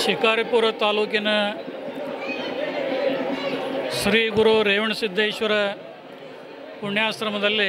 ಶಿಕಾರಿಪುರ ತಾಲೂಕಿನ ಶ್ರೀ ಗುರು ರೇವಣಸಿದ್ದೇಶ್ವರ ಪುಣ್ಯಾಶ್ರಮದಲ್ಲಿ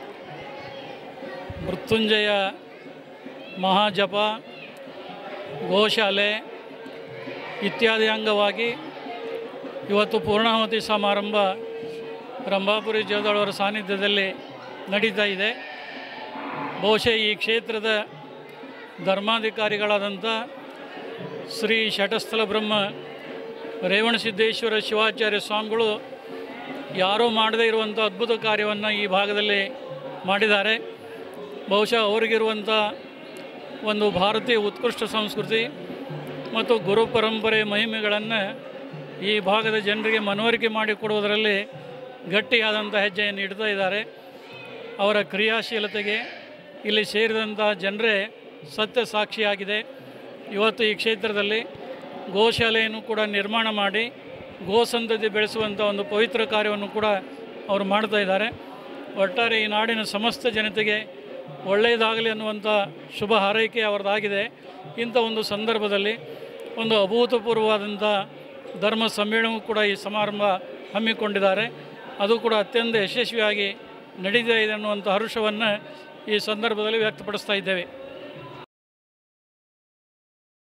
ಮೃತ್ಯುಂಜಯ ಮಹಾಜಪ ಗೋಶಾಲೆ ಇತ್ಯಾದಿ ಅಂಗವಾಗಿ ಇವತ್ತು ಪೂರ್ಣಾಹುತಿ ಸಮಾರಂಭ ರಂಭಾಪುರಿ ಜೋದಳವರ ಸಾನ್ನಿಧ್ಯದಲ್ಲಿ ನಡೀತಾ ಇದೆ ಬಹುಶಃ ಈ ಕ್ಷೇತ್ರದ ಧರ್ಮಾಧಿಕಾರಿಗಳಾದಂಥ ಶ್ರೀ ಶಟಸ್ಥಲ ಬ್ರಹ್ಮ ರೇವಣಸಿದ್ದೇಶ್ವರ ಶಿವಾಚಾರ್ಯ ಸ್ವಾಮಿಗಳು ಯಾರೂ ಮಾಡದೇ ಇರುವಂಥ ಅದ್ಭುತ ಕಾರ್ಯವನ್ನು ಈ ಭಾಗದಲ್ಲಿ ಮಾಡಿದ್ದಾರೆ ಬಹುಶಃ ಅವರಿಗಿರುವಂಥ ಒಂದು ಭಾರತೀಯ ಉತ್ಕೃಷ್ಟ ಸಂಸ್ಕೃತಿ ಮತ್ತು ಗುರು ಪರಂಪರೆ ಮಹಿಮೆಗಳನ್ನು ಈ ಭಾಗದ ಜನರಿಗೆ ಮನವರಿಕೆ ಮಾಡಿಕೊಡುವುದರಲ್ಲಿ ಗಟ್ಟಿಯಾದಂಥ ಹೆಜ್ಜೆಯನ್ನು ಇಡ್ತಾ ಇದ್ದಾರೆ ಅವರ ಕ್ರಿಯಾಶೀಲತೆಗೆ ಇಲ್ಲಿ ಸೇರಿದಂಥ ಜನರೇ ಸತ್ಯ ಸಾಕ್ಷಿಯಾಗಿದೆ ಇವತ್ತು ಈ ಕ್ಷೇತ್ರದಲ್ಲಿ ಗೋಶಾಲೆಯನ್ನು ಕೂಡ ನಿರ್ಮಾಣ ಮಾಡಿ ಗೋ ಸಂತತಿ ಬೆಳೆಸುವಂಥ ಒಂದು ಪವಿತ್ರ ಕಾರ್ಯವನ್ನು ಕೂಡ ಅವರು ಮಾಡ್ತಾ ಇದ್ದಾರೆ ಒಟ್ಟಾರೆ ಈ ನಾಡಿನ ಸಮಸ್ತ ಜನತೆಗೆ ಒಳ್ಳೆಯದಾಗಲಿ ಅನ್ನುವಂಥ ಶುಭ ಹಾರೈಕೆ ಅವರದಾಗಿದೆ ಇಂಥ ಒಂದು ಸಂದರ್ಭದಲ್ಲಿ ಒಂದು ಅಭೂತಪೂರ್ವವಾದಂಥ ಧರ್ಮ ಸಮ್ಮೇಳನವೂ ಕೂಡ ಈ ಸಮಾರಂಭ ಹಮ್ಮಿಕೊಂಡಿದ್ದಾರೆ ಅದು ಕೂಡ ಅತ್ಯಂತ ಯಶಸ್ವಿಯಾಗಿ ನಡೀತಾ ಇದೆ ಅನ್ನುವಂಥ ಹರ್ಷವನ್ನು ಈ ಸಂದರ್ಭದಲ್ಲಿ ವ್ಯಕ್ತಪಡಿಸ್ತಾ ಇದ್ದೇವೆ